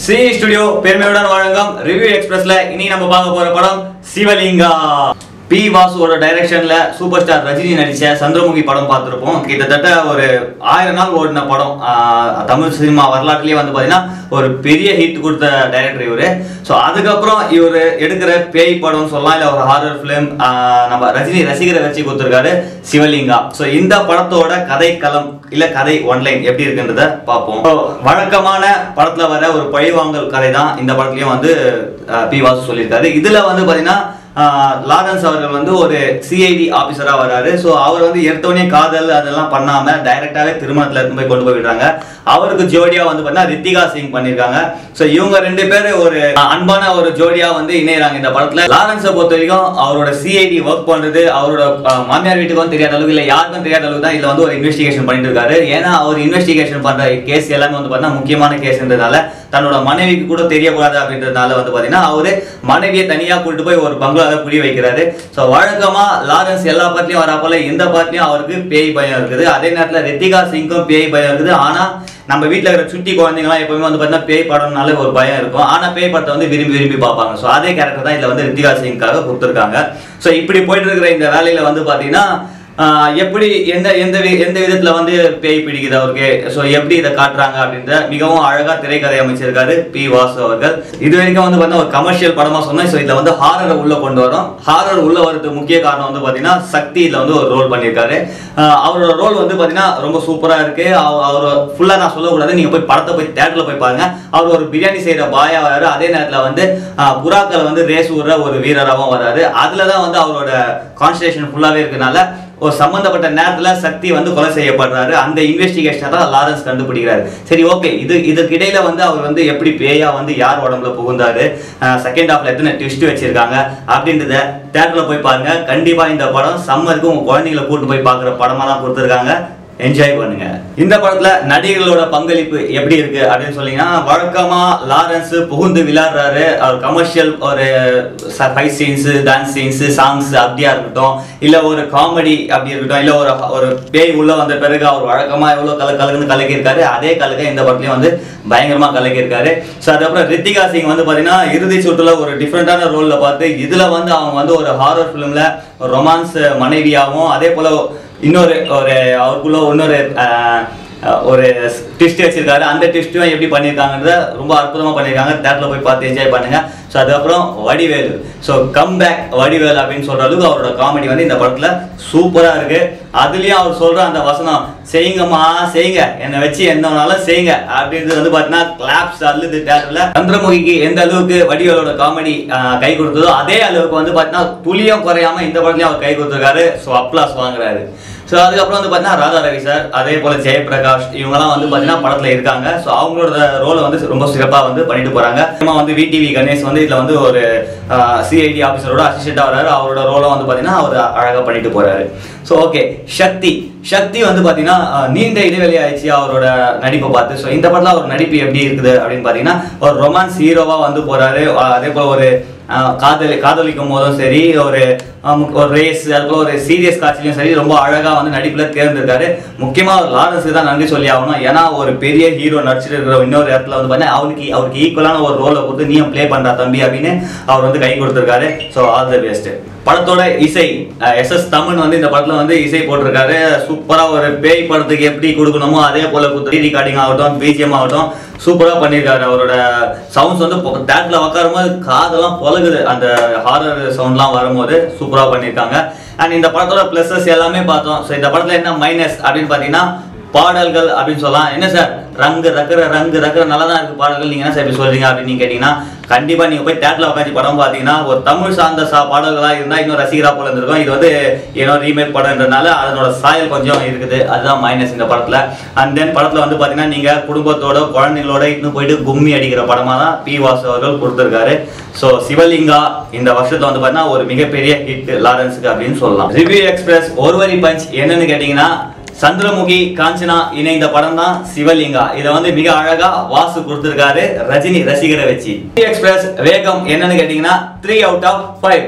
C studio பெருமையுடன் வழங்கும் review எக்ஸ்பிரஸ்ல இனி நம்ம பார்க்க போற படம் சிவலிங்கா பி வாசுவோட டைரக்ஷன்ல சூப்பர் ஸ்டார் ரஜினி நடிச்ச சந்திரமுகி படம் பார்த்துருப்போம் கிட்டத்தட்ட ஒரு ஆயிரம் நாள் ஓடின படம் ஆஹ் தமிழ் சினிமா வரலாற்றுலயே வந்து பாத்தீங்கன்னா ஒரு பெரிய ஹிட் கொடுத்த டைரக்டர் இவரு ஸோ அதுக்கப்புறம் இவர் எடுக்கிற பேய் படம் சொல்லலாம் இல்லை ஒரு ஹாரர் ஃபிலிம் நம்ம ரஜினி ரசிகரை வச்சு கொடுத்துருக்காரு சிவலிங்கா ஸோ இந்த படத்தோட கதை களம் இல்ல கதை ஒன்லைன் எப்படி இருக்குன்றத பார்ப்போம் So, வழக்கமான படத்துல வர ஒரு பழிவாங்கல் கதை தான் இந்த படத்துலயும் வந்து அஹ், பி வாசு சொல்லியிருக்காரு இதுல வந்து பாத்தீங்கன்னா ஆஹ், லாரன்ஸ் அவர்கள் வந்து ஒரு சிஐடி ஆபீசரா வராரு ஸோ அவர் வந்து எடுத்தோடனே காதல் அதெல்லாம் பண்ணாம டைரக்டாவே திருமணத்துல எடுத்து போய் கொண்டு போய் விடுறாங்க அவருக்கு ஜோடியா வந்து பார்த்தீங்கன்னா ரித்திகா சிங் பண்ணியிருக்காங்க ஸோ இவங்க ரெண்டு பேரும் ஒரு அஹ், அன்பான ஒரு ஜோடியா வந்து இணையறாங்க இந்த படத்துல லாரன்ஸை பொறுத்த வரைக்கும் அவரோட சிஐடி ஒர்க் பண்றது அவரோட அஹ், மாமியார் வீட்டுக்கும் தெரியாத அளவுக்கு இல்ல யாருக்கும் தெரியாத அளவுக்கு தான் இதுல வந்து ஒரு இன்வெஸ்டிகேஷன் பண்ணிட்டு இருக்காரு ஏன்னா அவர் இன்வெஸ்டிகேஷன் பண்ற கேஸ் எல்லாமே வந்து பார்த்தீங்கன்னா முக்கியமான கேஸ்ன்றதால தன்னோட மனைவிக்கு கூட தெரியக்கூடாது அப்படின்றதுனால வந்து பார்த்தீங்கன்னா அவரு மனைவியை தனியா கூட்டிட்டு போய் ஒரு பங்களாவை குடி வைக்கிறாரு ஸோ வழக்கமா லாரன்ஸ் எல்லா பார்ட்லயும் வரா போல இந்த பார்ட்லயும் அவருக்கு பேய் பயம் இருக்குது அதே நேரத்துல ரித்திகா சிங்க்கும் பேய் பயம் இருக்குது ஆனா நம்ம வீட்டில் இருக்கிற சுட்டி குழந்தைங்களாம் எப்பவுமே வந்து பார்த்தீங்கன்னா பேய் படம்னாலே ஒரு பயம் இருக்கும் ஆனால் பேய் படத்தை வந்து விரும்பி விரும்பி பார்ப்பாங்க ஸோ அதே கேரக்டர் தான் இதில் வந்து ரித்திகா சிங்காக கொடுத்துருக்காங்க ஸோ இப்படி போயிட்டு இருக்கிற இந்த வேலையில் வந்து பார்த்தீங்கன்னா ஆஹ் எப்படி எந்த எந்த வி- எந்த விதத்துல வந்து பேய் பிடிக்குது அவருக்கு ஸோ எப்படி இதை காட்டுறாங்க அப்படின்ற மிகவும் அழகா திரைக்கதை அமைச்சிருக்காரு பி வாசு அவர்கள் இது வரைக்கும் வந்து பார்த்தீங்கன்னா ஒரு கமர்ஷியல் படமா சொன்னேன் ஸோ இதுல வந்து ஹாரரை உள்ள கொண்டு வரோம் ஹாரர் உள்ள வரதுக்கு முக்கிய காரணம் வந்து பார்த்தீங்கன்னா சக்தி இதுல வந்து ஒரு ரோல் பண்ணியிருக்காரு ஆஹ் அவரோட ரோல் வந்து பார்த்தீங்கன்னா ரொம்ப சூப்பரா இருக்கு அவ- அவர் ஃபுல்லா நான் சொல்லக்கூடாது நீங்க போய் படத்தை போய் தேட்டர்ல போய் பாருங்க அவர் ஒரு பிரியாணி செய்யற பாயா வராரு அதே நேரத்துல வந்து ஆஹ் புறாக்களை வந்து ரேஸ் விடுற ஒரு வீரராகவும் வராரு அதுல தான் வந்து அவரோட கான்சன்ட்ரேஷன் ஃபுல்லாவே இருக்கனால ஒரு சம்பந்தப்பட்ட நேரத்துல சக்தி வந்து கொலை செய்யப்படுறாரு அந்த இன்வெஸ்டிகேஷன் தான் லாரன்ஸ் கண்டுபிடிக்கிறாரு சரி ஓகே இது இதுக்கு இடையில வந்து அவர் வந்து எப்படி பேயா வந்து யார் உடம்புல புகுந்தாரு செகண்ட் ஹாஃப்ல எத்தனை ட்விஸ்ட் வச்சிருக்காங்க அப்படின்றத தேட்டர்ல போய் பாருங்க கண்டிப்பா இந்த படம் சம்மருக்கு உங்க குழந்தைங்களை கூட்டு போய் பார்க்குற படமா தான் கொடுத்துருக்காங்க என்ஜாய் பண்ணுங்க இந்த படத்துல நடிகர்களோட பங்களிப்பு எப்படி இருக்கு அப்படின்னு சொன்னீங்கன்னா வழக்கமா லாரன்ஸ் புகுந்து விளையாடுறாரு அவர் கமர்ஷியல் ஒரு fight scenes dance scenes songs அப்படியா இருக்கட்டும் இல்ல ஒரு காமெடி அப்படி இருக்கட்டும் இல்ல ஒரு ஒரு பேய் உள்ள வந்த பிறகு அவர் வழக்கமா எவ்வளவு கல கலக்குன்னு கலக்கியிருக்காரு அதே கலக்க இந்த படத்துலயும் வந்து பயங்கரமா கலக்கியிருக்காரு ஸோ அதுக்கப்புறம் ரித்திகா சிங் வந்து பாத்தீங்கன்னா இறுதி சுற்றுல ஒரு டிஃப்ரெண்டான ரோல்ல பார்த்து இதுல வந்து அவங்க வந்து ஒரு ஹாரர் ஃபிலிம்ல ரொமான்ஸ் மனைவியாகவும் அதே போல இன்னொரு ஒரு அவருக்குள்ள இன்னொரு ஆஹ், ஒரு ட்விஸ்ட் வச்சிருக்காரு அந்த ட்விஸ்ட்டும் எப்படி பண்ணியிருக்காங்கன்றத ரொம்ப அற்புதமா பண்ணியிருக்காங்க தேட்டரில் போய் பார்த்து என்ஜாய் பண்ணுங்க ஸோ அதுக்கப்புறம் Vadivelu so come back Vadivelu அப்படின்னு சொல்ற அளவுக்கு அவரோட காமெடி வந்து இந்த படத்துல சூப்பரா இருக்கு அதுலயும் அவர் சொல்ற அந்த வசனம் செய்யுங்கம்மா செய்யுங்க என்னை வச்சு என்ன வேணாலும் செய்யுங்க அப்படின்றது வந்து பார்த்தீங்கன்னா கிளாப்ஸ் அல்லது தேட்டர்ல சந்திரமுகிக்கு எந்த அளவுக்கு வடிவேலோட காமெடி கை கொடுத்ததோ அதே அளவுக்கு வந்து பார்த்தீங்கன்னா துளியும் குறையாம இந்த படத்துலயும் அவர் கை கொடுத்துருக்காரு ஸோ அப்ளாஸ் வாங்குறாரு ஸோ அதுக்கப்புறம் வந்து பார்த்தீங்கன்னா ராதா ரவி சார் அதே போல ஜெயபிரகாஷ் இவங்கெல்லாம் வந்து பார்த்தீங்கன்னா படத்துல இருக்காங்க ஸோ அவங்களோட ரோலை வந்து ரொம்ப சிறப்பாக வந்து பண்ணிட்டு போறாங்க அப்புறமா வந்து விடிவி கணேஷ் வந்து இதுல வந்து ஒரு சிஐடி ஆஃபீஸரோட அசிஸ்டண்டா வராரு அவரோட ரோலும் வந்து பார்த்தீங்கன்னா அவர் அழகா பண்ணிட்டு போறாரு ஸோ ஓகே சக்தி சக்தி வந்து பார்த்தீங்கன்னா அஹ், நீண்ட இடைவெளி ஆயிடுச்சு அவரோட நடிப்பை பார்த்து ஸோ இந்த படத்தில் அவர் நடிப்பு எப்படி இருக்குது அப்படின்னு பார்த்தீங்கன்னா ஒரு ரொமான்ஸ் ஹீரோவா வந்து போறாரு அஹ், அதே போல ஒரு அஹ், காதலி காதலிக்கும் போதும் சரி ஒரு அஹ், முக்- ஒரு ரேஸ் அதுபோல ஒரு சீரியஸ் காட்சிலையும் சரி ரொம்ப அழகா வந்து நடிப்புல தேர்ந்திருக்காரு முக்கியமா ஒரு லாரன்ஸுக்கு தான் நன்றி சொல்லி ஆகணும் ஏன்னா ஒரு பெரிய ஹீரோ நடிச்சிட்டு இருக்கிற இன்னொரு இடத்துல வந்து பார்த்தீங்கன்னா அவனுக்கு அவருக்கு ஈக்குவலான ஒரு ரோலை கொடுத்து நீயும் ப்ளே பண்றா தம்பி அப்படின்னு அவர் வந்து கை கொடுத்துருக்காரு ஸோ ஆல் த பெஸ்ட் படத்தோட இசை எஸ் எஸ் தமிழ் வந்து இந்த படத்துல வந்து இசை போட்டிருக்காரு சூப்பரா ஒரு பேய் படத்துக்கு எப்படி கொடுக்கணுமோ அதே போல குத்து ரெக்கார்டிங் ஆகட்டும் பிஜிஎம் ஆகட்டும் சூப்பரா பண்ணியிருக்காரு அவரோட சவுண்ட்ஸ் வந்து தேட்டர்ல உட்காரும்போது காதெல்லாம் பொலகுது அந்த ஹாரர் சவுண்ட்லாம் வரும்போது சூப்பரா பண்ணியிருக்காங்க அண்ட் இந்த படத்தோட ப்ளஸஸ் எல்லாமே பார்த்தோம் ஸோ இந்த படத்துல என்ன மைனஸ் அப்படின்னு பார்த்தீங்கன்னா பாடல்கள் அப்படின்னு சொல்லலாம் என்ன சார் ரங்கு ரக்கர ரங்கு ரக்கர நல்லா தான் இருக்கு பாடல்கள் நீங்க என்ன சார் இப்படி சொல்றீங்க அப்படின்னு நீங்க கேட்டீங்கன்னா கண்டிப்பா நீங்க போய் தேட்டர்ல உட்காந்து படம் பார்த்தீங்கன்னா ஒரு தமிழ் சார்ந்த சா பாடல்களா இருந்தா இன்னும் ரசிகரா போல இருந்திருக்கும் இது வந்து ஏன்னோ ரீமேக் படம்ன்றனால அதனோட சாயல் கொஞ்சம் இருக்குது அதுதான் மைனஸ் இந்த படத்துல அண்ட் தென் படத்துல வந்து பாத்தீங்கன்னா நீங்க குடும்பத்தோட குழந்தைங்களோட இன்னும் போயிட்டு கும்மி அடிக்கிற படமா தான் பி வாசு அவர்கள் கொடுத்திருக்காரு ஸோ சிவலிங்கா இந்த வருஷத்துல வந்து பாத்தீங்கன்னா ஒரு மிகப்பெரிய ஹிட் லாரன்ஸுக்கு அப்படின்னு சொல்லலாம் ரிவ்யூ எக்ஸ்பிரஸ் ஒரு வரி பஞ்ச் என்னன்னு கேட்டீங்கன்னா சந்திரமுகி காஞ்சனா இணைந்த படம் தான் சிவலிங்கா இதை வந்து மிக அழகா வாசு கொடுத்திருக்காரு ரஜினி ரசிகரை வச்சு எக்ஸ்பிரஸ் வேகம் என்னன்னு கேட்டீங்கன்னா த்ரீ அவுட் ஆஃப் ஃபைவ்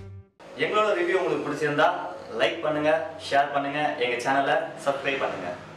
எங்களோட ரிவ்யூ உங்களுக்கு பிடிச்சிருந்தா லைக் பண்ணுங்க ஷேர் பண்ணுங்க எங்க சேனலை சப்ஸ்கிரைப் பண்ணுங்க